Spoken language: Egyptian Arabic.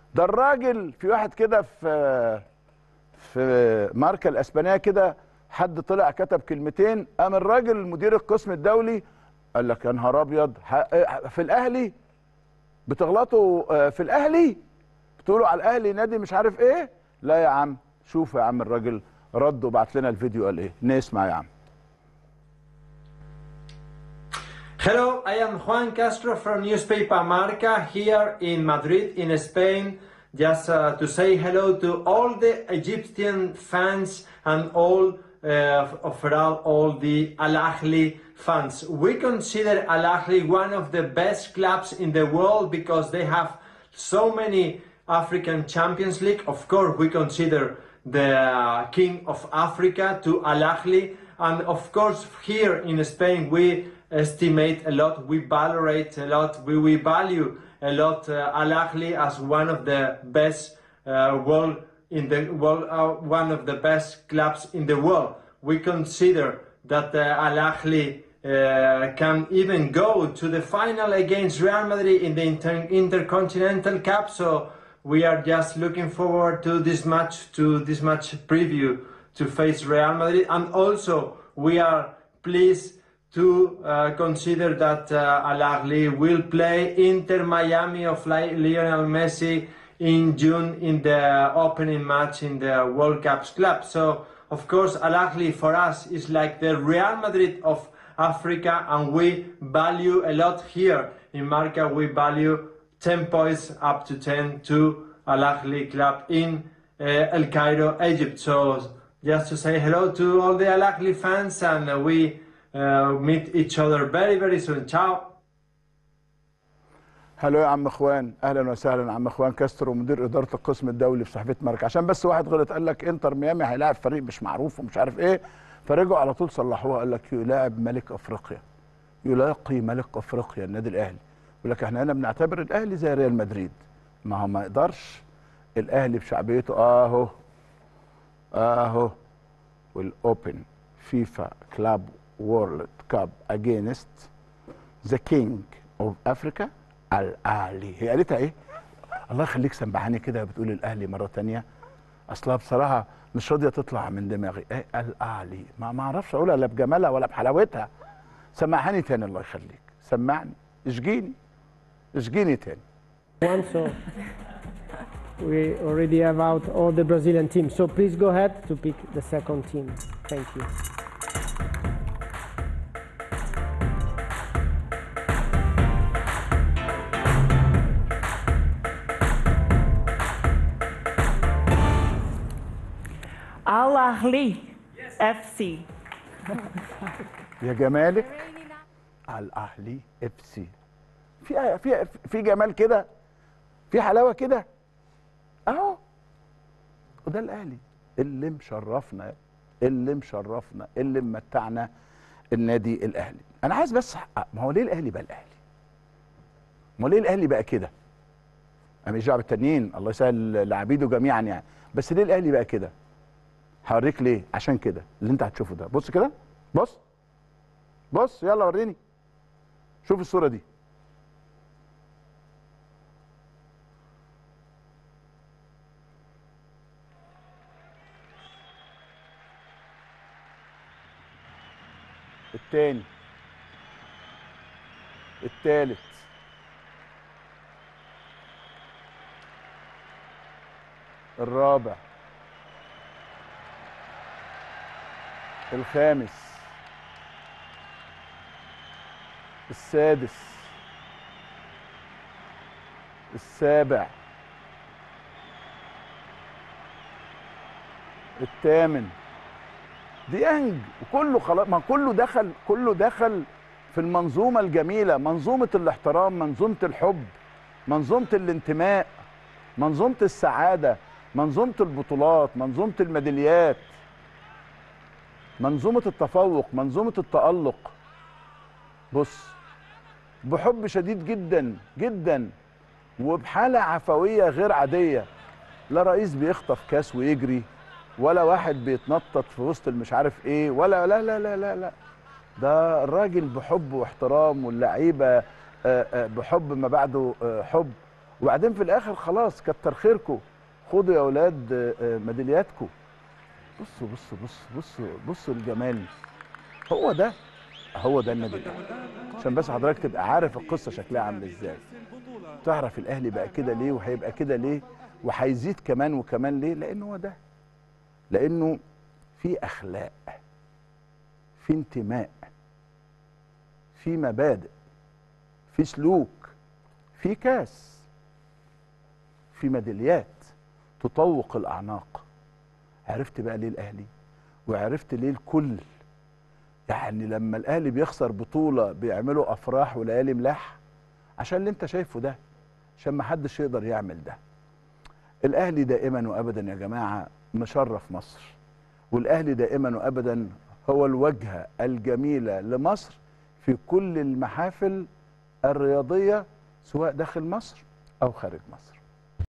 ده الراجل في واحد كده في في ماركه الاسبانيه كده حد طلع كتب كلمتين قام الراجل مدير القسم الدولي قال لك يا نهار ابيض ح- في الاهلي بتغلطوا آه، في الاهلي بتقولوا على الاهلي نادي مش عارف ايه لا يا عم شوف يا عم الراجل رد وبعت لنا الفيديو قال ايه نسمع يا عم Hello, I am Juan Castro from newspaper Marca here in Madrid, in Spain. Just uh, to say hello to all the Egyptian fans and all, uh, overall, all the Al Ahly fans. We consider Al Ahly one of the best clubs in the world because they have so many African Champions League. Of course, we consider the uh, King of Africa to Al Ahly, and of course, here in Spain, we estimate a lot, we valorate a lot, we, we value a lot uh, Al Ahly as one of the best uh, world in the world, uh, one of the best clubs in the world. We consider that uh, Al Ahly uh, can even go to the final against Real Madrid in the Inter- Intercontinental Cup. So we are just looking forward to this match, to this match preview to face Real Madrid, and also we are pleased to uh, consider that uh, Al Ahly will play Inter Miami of Li- Lionel Messi in June in the opening match in the World Cups club. So of course Al Ahly for us is like the Real Madrid of Africa and we value a lot here in Marca we value 10 points up to 10 to Al Ahly club in uh, El Cairo, Egypt. So just to say hello to all the Al Ahly fans and uh, we uh, meet each other very very soon. Ciao. هلو يا عم اخوان اهلا وسهلا عم اخوان كاسترو مدير اداره القسم الدولي في صحيفه ماركا عشان بس واحد غلط قال لك انتر ميامي هيلاعب فريق مش معروف ومش عارف ايه فرجعوا على طول صلحوها قال لك يلاعب ملك افريقيا يلاقي ملك افريقيا النادي الاهلي يقول لك احنا هنا بنعتبر الاهلي زي ريال مدريد ما هو ما يقدرش الاهلي بشعبيته اهو اهو والاوبن فيفا كلاب وورلد كاب اجينست ذا كينج اوف افريكا الاهلي هي قالتها ايه الله يخليك سمعاني كده بتقول الاهلي مره تانية اصلها بصراحه مش راضيه تطلع من دماغي ايه الاهلي ما ما اعرفش اقولها لا بجمالها ولا بحلاوتها سمعاني تاني الله يخليك سمعني اشجيني اشجيني تاني one, so we already have out all the Brazilian teams. So please go ahead to pick the second team. Thank you. Al Ahly FC. يا جمالك على الاهلي اف سي في في في جمال كده في حلاوه كده اهو وده الاهلي اللي مشرفنا اللي مشرفنا اللي ممتعنا النادي الاهلي انا عايز بس ما هو ليه الاهلي بقى الاهلي ما هو ليه الاهلي بقى كده انا مش دعوه بالتانيين الله يسهل لعبيده جميعا يعني بس ليه الاهلي بقى كده هوريك ليه عشان كده اللي انت هتشوفه ده بص كده بص بص يلا وريني شوف الصوره دي التاني التالت الرابع الخامس السادس السابع الثامن ديانج وكله خلاص ما كله دخل كله دخل في المنظومه الجميله منظومه الاحترام منظومه الحب منظومه الانتماء منظومه السعاده منظومه البطولات منظومه الميداليات منظومه التفوق منظومه التالق بص بحب شديد جدا جدا وبحاله عفويه غير عاديه لا رئيس بيخطف كاس ويجري ولا واحد بيتنطط في وسط المش عارف ايه ولا لا لا لا لا لا ده الراجل بحب واحترام واللعيبه آه، آه، بحب ما بعده آه، حب وبعدين في الاخر خلاص كتر خيركم خدوا يا اولاد آه، آه، ميدالياتكم بصوا بصوا بصوا بصوا بصوا الجمال هو ده هو ده النادي الاهلي عشان بس حضرتك تبقى عارف القصه شكلها عامل ازاي تعرف الاهلي بقى كده ليه وهيبقى كده ليه وهيزيد كمان وكمان ليه لانه هو ده لانه في اخلاق في انتماء في مبادئ في سلوك في كاس في ميداليات تطوق الاعناق عرفت بقى ليه الاهلي وعرفت ليه الكل يعني لما الاهلي بيخسر بطوله بيعملوا افراح وليالي ملاح عشان اللي انت شايفه ده عشان ما حدش يقدر يعمل ده الاهلي دائما وابدا يا جماعه مشرف مصر والاهلي دائما وابدا هو الوجهه الجميله لمصر في كل المحافل الرياضيه سواء داخل مصر او خارج مصر